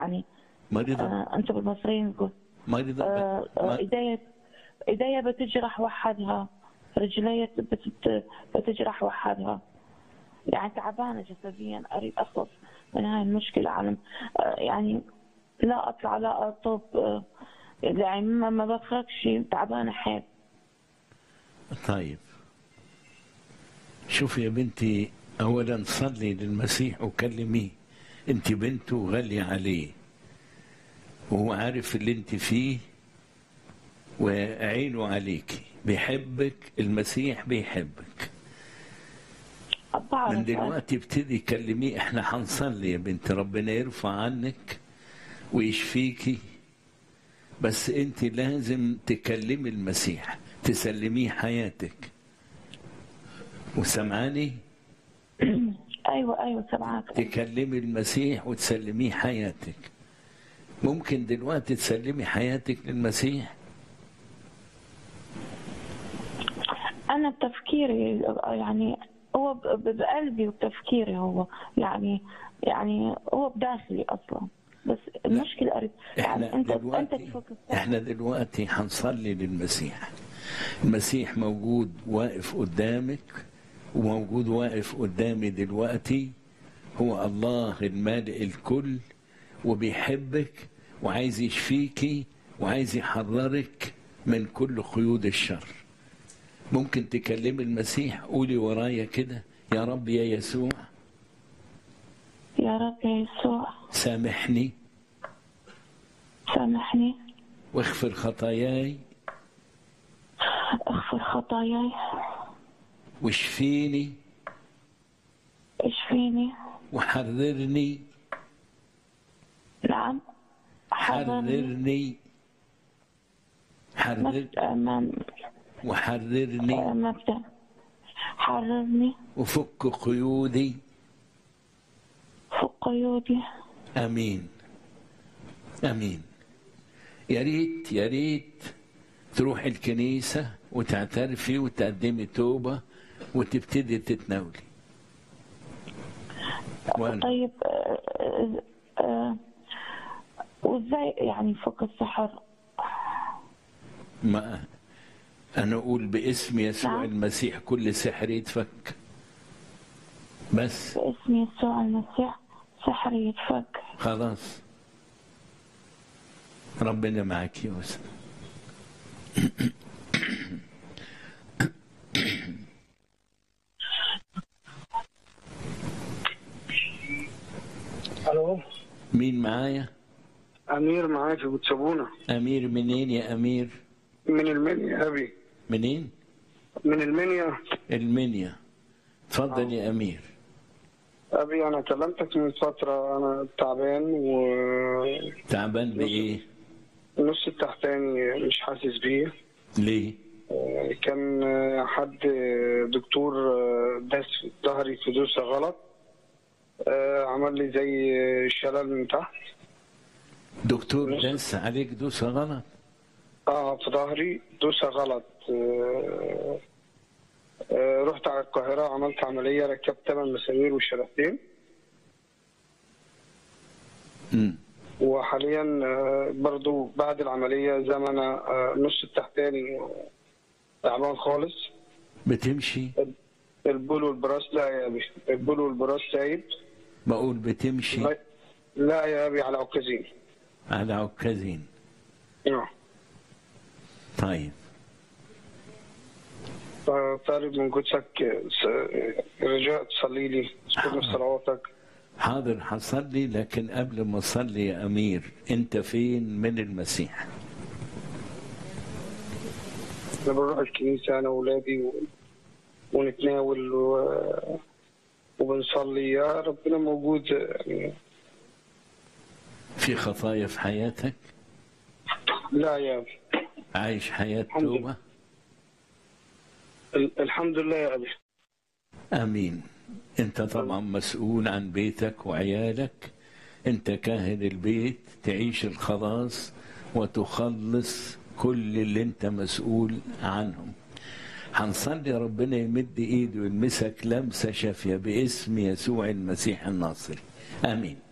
يعني مريضة آه انتم بالمصريين تقول مريضة آه آه ما- ايديا ايديا بتجرح وحدها رجلي بتت- بتجرح وحدها يعني تعبانه جسديا اريد اخلص من هاي المشكله عالم آه يعني لا اطلع لا اطب آه يعني ما ما بفرقش تعبانه حيل طيب شوفي يا بنتي اولا صلي للمسيح وكلميه انت بنته غالية عليه وهو عارف اللي انت فيه وعينه عليكي بيحبك المسيح بيحبك بعرف من دلوقتي ابتدي كلميه احنا هنصلي يا بنت ربنا يرفع عنك ويشفيكي بس انت لازم تكلمي المسيح تسلميه حياتك وسمعاني ايوه ايوه سامعاك تكلمي المسيح وتسلميه حياتك ممكن دلوقتي تسلمي حياتك للمسيح انا بتفكيري يعني هو ب- ب- بقلبي وبتفكيري هو يعني يعني هو بداخلي اصلا بس المشكله أريد احنا يعني انت انت دلوقتي تفكر احنا دلوقتي هنصلي للمسيح المسيح موجود واقف قدامك وموجود واقف قدامي دلوقتي هو الله المالئ الكل وبيحبك وعايز يشفيكي وعايز يحررك من كل قيود الشر ممكن تكلمي المسيح قولي ورايا كده يا رب يا يسوع يا رب يا يسوع سامحني سامحني واغفر خطاياي اغفر خطاياي واشفيني اشفيني وحررني نعم حررني حررني حرر مس- ما وحررني ما بت- حررني وفك قيودي فوق قيودي امين امين يا ريت يا ريت تروح الكنيسه وتعترفي وتقدمي توبه وتبتدي تتناولي وأنا طيب آه، آه، آه، وازاي يعني فك السحر ما انا اقول باسم يسوع نعم. المسيح كل سحر يتفك بس باسم يسوع المسيح سحر يتفك خلاص ربنا معك يا وسام الو مين معايا امير معاك وتسابونا امير منين يا امير من المنيا يا ابي منين من المنيا المنيا تفضل يا امير ابي انا كلمتك من فتره انا تعبان ونص تعبان بايه التحتاني مش حاسس بيه ليه كان حد دكتور داس ظهري في دوسه غلط عمل لي زي شلل من تحت دكتور داس عليك دوسه غلط اه في ظهري دوسه غلط آه، آه، رحت على القاهره عملت عمليه ركبت ثمان مسامير وشريحتين امم وحاليا آه، برضو بعد العمليه زي ما انا آه، نص التحتاني تعبان خالص بتمشي البول والبراس لا يا ابي البول والبراس سايب بقول بتمشي لا- لا يا ابي على عكازين على عكازين نعم طيب طالب من قدسك آه، س- رجاء تصلي لي اذكرني في صلواتك حاضر هصلي لكن قبل ما اصلي يا امير انت فين من المسيح انا بروح الكنيسه انا واولادي و... ونتناول و... وبنصلي يا ربنا موجود يعني في خطايا في حياتك لا يا أبي. عايش حياة الحمد لله. توبة ال- الحمد لله يا ابي امين انت طبعا مسؤول عن بيتك وعيالك انت كاهن البيت تعيش الخلاص وتخلص كل اللي انت مسؤول عنهم هنصلي ربنا يمد ايده ويلمسك لمسه شافيه باسم يسوع المسيح الناصري امين